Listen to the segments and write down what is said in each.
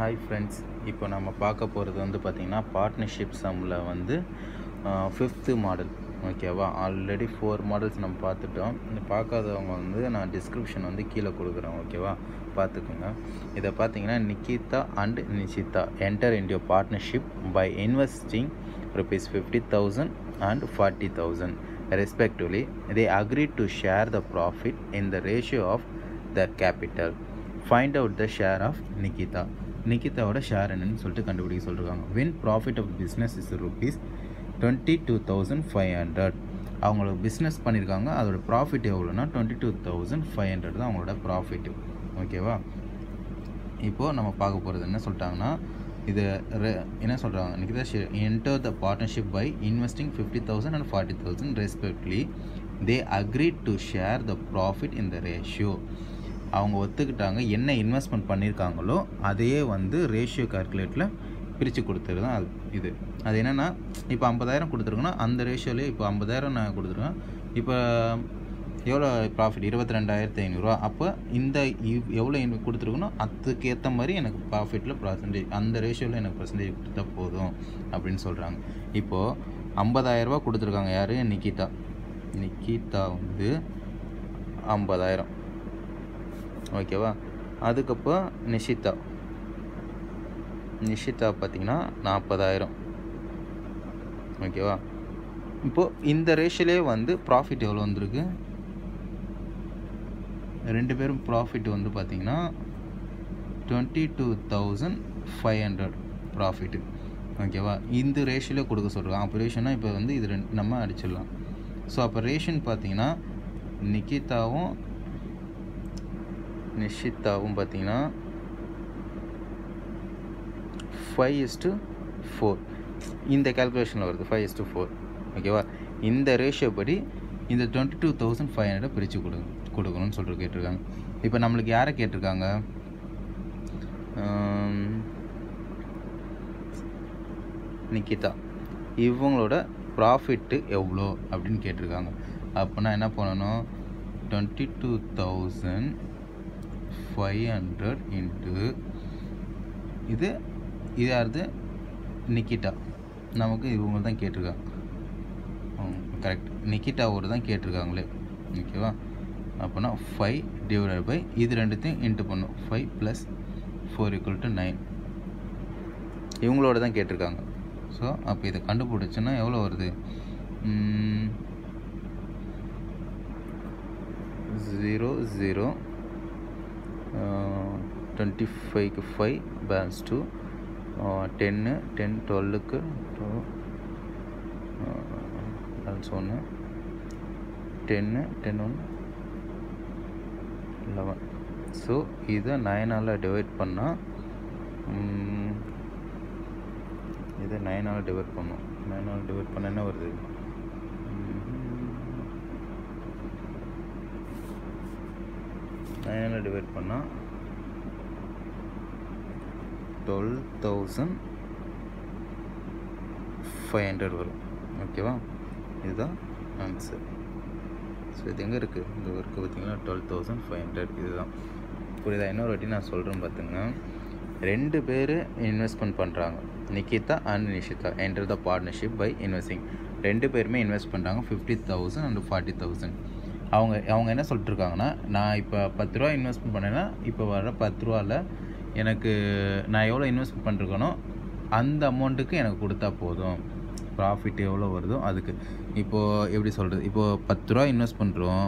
hi friends இப்போ நம்ம பார்க்க போகிறது வந்து பார்த்திங்கன்னா பார்ட்னர்ஷிப் சம்மில் வந்து ஃபிஃப்த்து மாடல் ஓகேவா ஆல்ரெடி ஃபோர் மாடல்ஸ் நம்ம பார்த்துட்டோம் இந்த பார்க்காதவங்க வந்து நான் டிஸ்கிரிப்ஷன் வந்து கீழே கொடுக்குறேன் ஓகேவா பார்த்துக்குங்க இதை பார்த்தீங்கன்னா Nikita and Nishita enter into partnership by investing rupees fifty thousand and forty thousand respectively they agree to share the profit in the ratio of the capital find out the share of Nikita நிக்கிதாவோட share என்னன்னு சொல்லிட்டு கண்டுபிடிக்க சொல்லியிருக்காங்க when profit of business is rupees twenty two thousand five hundred அவங்களுக்கு business பண்ணியிருக்காங்க அதோட profit எவ்வளோனா twenty two thousand five hundred தான் அவங்களோட ப்ராஃபிட் ஓகேவா இப்போது நம்ம பார்க்க போகிறது என்ன சொல்லிட்டாங்கன்னா இது என்ன சொல்கிறாங்க நிக்கிதா ஷே enter the partnership by investing fifty thousand and forty thousand respectively they agree to share the profit in the ratio அவங்க ஒத்துக்கிட்டாங்க என்ன இன்வெஸ்ட்மெண்ட் பண்ணியிருக்காங்களோ அதையே வந்து ரேஷியோ கால்குலேட்டில் பிரித்து கொடுத்துரு தான் அது இது அது என்னென்னா இப்போ ஐம்பதாயிரம் கொடுத்துருக்கோன்னா அந்த ரேஷியோலேயே இப்போ ஐம்பதாயிரம் நான் கொடுத்துருக்கேன் இப்போ எவ்வளோ ப்ராஃபிட் இருபத்தி ரெண்டாயிரத்தி ஐநூறுரூவா அப்போ இந்த இவ் எவ்வளோ இன் கொடுத்துருக்கணும் அதுக்கு ஏற்ற மாதிரி எனக்கு ப்ராஃபிட்டில் பர்சன்டேஜ் அந்த ரேஷியோவில் எனக்கு பர்சன்டேஜ் கொடுத்தா போதும் அப்படின்னு சொல்கிறாங்க இப்போது ஐம்பதாயிரரூபா கொடுத்துருக்காங்க யார் நிக்கிதா நிக்கிதா வந்து ஐம்பதாயிரம் ஓகேவா அதுக்கப்புறம் நிஷிதா நிஷிதா பார்த்தீங்கன்னா நாற்பதாயிரம் ஓகேவா இப்போது இந்த ரேஷியோலே வந்து ப்ராஃபிட் எவ்வளோ வந்திருக்கு ரெண்டு பேரும் ப்ராஃபிட் வந்து பார்த்தீங்கன்னா twenty two thousand five hundred profit ஓகேவா இந்த ரேஷியோவில் கொடுக்க சொல்கிறாங்க அப்போ ரேஷன்னா இப்போ வந்து இது ரெண்டு நம்ம அடிச்சிடலாம் ஸோ அப்போ ரேஷன் பார்த்தீங்கன்னா நிக்கிதாவும் நிஷிதாவும் பார்த்தீங்கன்னா ஃபைவ் இஸ்டு ஃபோர் இந்த கேல்குலேஷனில் வருது ஃபைவ் இஸ்டு ஃபோர் ஓகேவா இந்த ரேஷியோ படி இந்த twenty two thousand five hundred பிரித்து கொடு கொடுக்கணும்னு சொல்லிட்டு கேட்டிருக்காங்க இப்போ நம்மளுக்கு யாரை கேட்டிருக்காங்க நிக்கிதா இவங்களோட ப்ராஃபிட்டு எவ்வளோ அப்படின்னு கேட்டிருக்காங்க அப்போனா என்ன பண்ணணும் twenty two thousand five hundred into இது இது யாருது நிக்கிட்டா நமக்கு இவங்க தான் கேட்டிருக்காங்க கரெக்ட் நிக்கிட்டாவோட தான் கேட்டிருக்காங்களே ஓகேவா அப்போனா ஃபைவ் டிவைடட் பை இது ரெண்டுத்தையும் இன்ட்டு பண்ணும் five plus four equal to nine இவங்களோட தான் கேட்டிருக்காங்க ஸோ அப்போ இதை கண்டுபிடிச்சோன்னா எவ்வளோ வருது ஜீரோ ஜீரோ டுவெண்ட்டி ஃபைவ்க்கு ஃபைவ் பேலன்ஸ் டூ டென்னு டென் டுவெல்லுக்கு டூ பேலன்ஸ் ஒன்று டென்னு டென் ஒன்று லெவன் ஸோ இதை நைனால் டிவைட் பண்ணால் இதை நைனால் டிவைட் பண்ணோம் நைனால் டிவைட் பண்ண என்ன வருது நைனால் டிவைட் பண்ணால் டுவெல் தௌசண்ட் ஃபைவ் ஹண்ட்ரட் வரும் ஓகேவா இதுதான் ஆன்சர் ஸோ இது எங்கே இருக்குது இந்த ஒர்க்கு பார்த்தீங்கன்னா டுவெல் தௌசண்ட் ஃபைவ் ஹண்ட்ரட் இதுதான் புரியுதா இன்னொரு வாட்டி நான் சொல்கிறேன் பார்த்துங்க ரெண்டு பேர் இன்வெஸ்ட்மெண்ட் பண்ணுறாங்க Nikita and Nishita enter the partnership by investing ரெண்டு பேருமே இன்வெஸ்ட் பண்ணுறாங்க fifty thousand and forty thousand அவங்க அவங்க என்ன சொல்லிட்டுருக்காங்கன்னா நான் இப்போ பத்து ரூபா இன்வெஸ்ட்மெண்ட் பண்ணேன்னா இப்போ வர பத்து ரூபாவில் எனக்கு நான் எவ்வளோ இன்வெஸ்ட் பண்ணிருக்கேனோ அந்த அமௌண்ட்டுக்கு எனக்கு கொடுத்தா போதும் ப்ராஃபிட் எவ்வளோ வருதோ அதுக்கு இப்போது எப்படி சொல்கிறது இப்போது பத்து ரூபா இன்வெஸ்ட் பண்ணுறோம்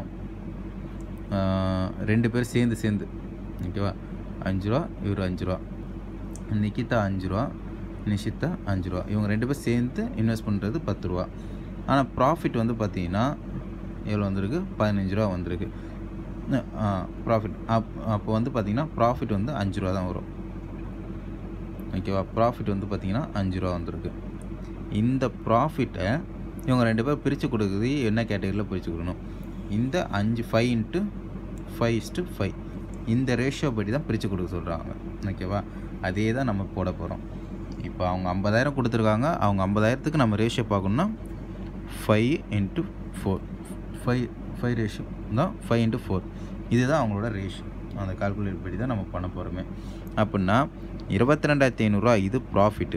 ரெண்டு பேரும் சேர்ந்து சேர்ந்து ஓகேவா அஞ்சு ரூபா இவர் அஞ்சு ரூபா நிக்கிதா அஞ்சு ரூபா நிஷிதா அஞ்சு ரூபா இவங்க ரெண்டு பேரும் சேர்ந்து இன்வெஸ்ட் பண்ணுறது பத்து ரூபா ஆனால் ப்ராஃபிட் வந்து பார்த்தீங்கன்னா எவ்வளோ வந்திருக்கு பதினஞ்சு ரூபா வந்திருக்கு ப்ராஃபிட் அப் அப்போ வந்து பார்த்திங்கன்னா ப்ராஃபிட் வந்து அஞ்சு ரூபா தான் வரும் ஓகேவா ப்ராஃபிட் வந்து பார்த்திங்கன்னா அஞ்சு ரூபா வந்திருக்கு இந்த ப்ராஃபிட்டை இவங்க ரெண்டு பேர் பிரித்து கொடுக்குறது என்ன கேட்டகரியில் பிரித்து கொடுக்கணும் இந்த அஞ்சு five into five is to five இந்த ரேஷியோ படி தான் பிரித்து கொடுக்க சொல்கிறாங்க ஓகேவா அதே தான் நம்ம போட போகிறோம் இப்போ அவங்க ஐம்பதாயிரம் கொடுத்துருக்காங்க அவங்க ஐம்பதாயிரத்துக்கு நம்ம ரேஷியோ பார்க்கணுன்னா five into four five five ratio தான் ஃபைவ் இன்ட்டு ஃபோர் இதுதான் அவங்களோட ரேஷியோ அந்த கால்குலேட் படி தான் நம்ம பண்ண போகிறோமே அப்படின்னா இருபத்தி ரெண்டாயிரத்தி ஐநூறுரூவா இது ப்ராஃபிட்டு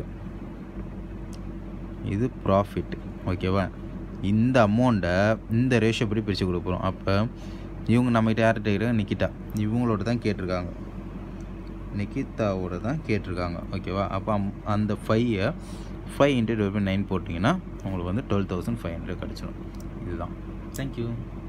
இது ப்ராஃபிட் ஓகேவா இந்த அமௌண்ட்டை இந்த ரேஷியோ படி பிரித்து கொடுக்குறோம் அப்போ இவங்க நம்மகிட்ட யார்கிட்ட கேட்குறாங்க நிக்கிட்டா இவங்களோட தான் கேட்டிருக்காங்க நிக்கிதாவோட தான் கேட்டிருக்காங்க ஓகேவா அப்போ அம் அந்த ஃபைவை ஃபைவ் இன்ட்டு டிவைட் நைன் போட்டிங்கன்னா உங்களுக்கு வந்து டுவெல் தௌசண்ட் ஃபைவ் ஹண்ட்ரட் கிடச்சிடும் இதுதான் தேங்க்யூ